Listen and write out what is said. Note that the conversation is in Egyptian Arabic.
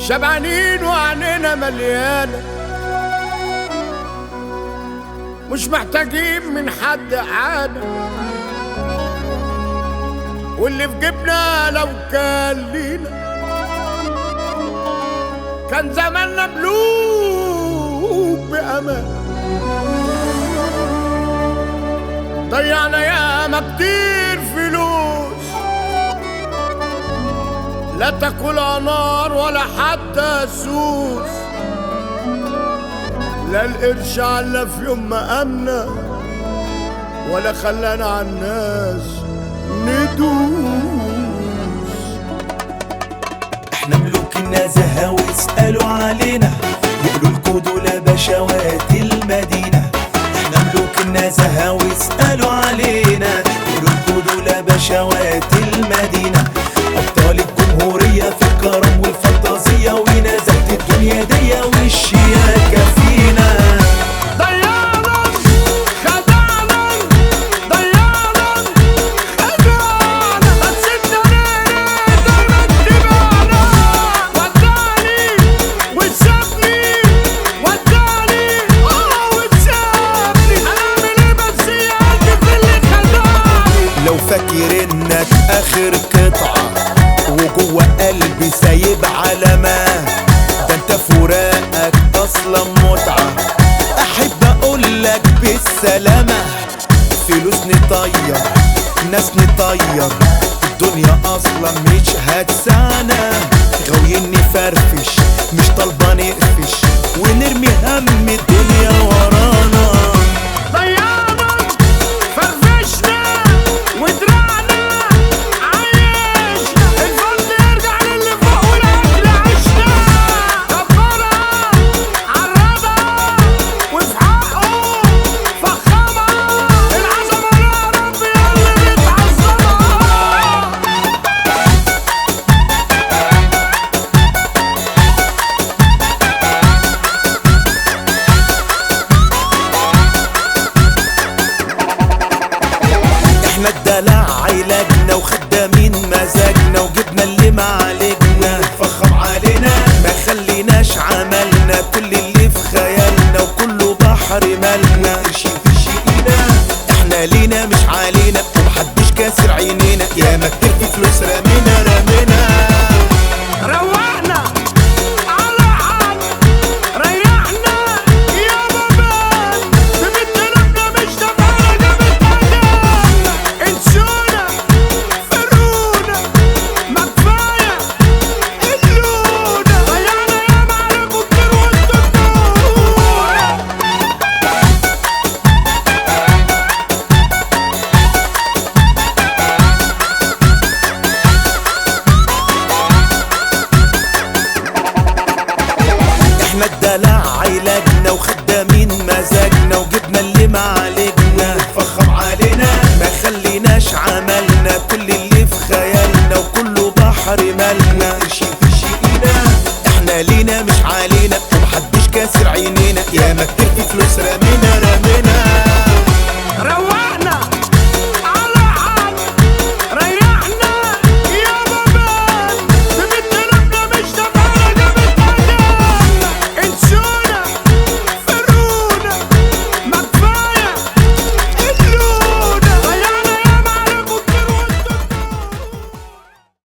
شبعانين وعنينا مليانة مش محتاجين من حد عادة واللي في جيبنا لو كان لينا كان زماننا ملوك بأمان ضيعنا ياما كتير فلوس لا تاكلها نار ولا حتى سوس لا القرش على في يوم ما أمنا ولا خلانا على الناس ندوس احنا ملوك النزهة واسألوا علينا يقولوا لكوا دول بشوات المدينة احنا ملوك النزهة واسألوا علينا يقولوا لكوا دول بشوات المدينة أبطال الجمهورية في الكرم والفانتازية ونزهة الدنيا دي والشياكة فينا ضيعنا خدعنا ضيعنا خدعنا بس الدنيا دايما تبعنا وداني وسابني وداني اه وسابني هنعمل ايه بس يا قلبي في اللي خدعني لو فاكر انك اخر قطعة وجوه قلبي سايب علامة ده انت فراقك اصلا متعة احب اقولك بالسلامة فلوس نطير ناس نطير الدنيا اصلا مش هتسعنا غاويين نفرفش مش طالبة نقفش ونرمي هم الدنيا ورانا ضيعنا فرفشنا ودرعنا عايشنا الفن يرجع للي فوق والاكل عشنا كبرها عرضها وفي حقه فخمها العظمه يا رب يا اللي بتعظمها احنا الدلع علاجنا وخد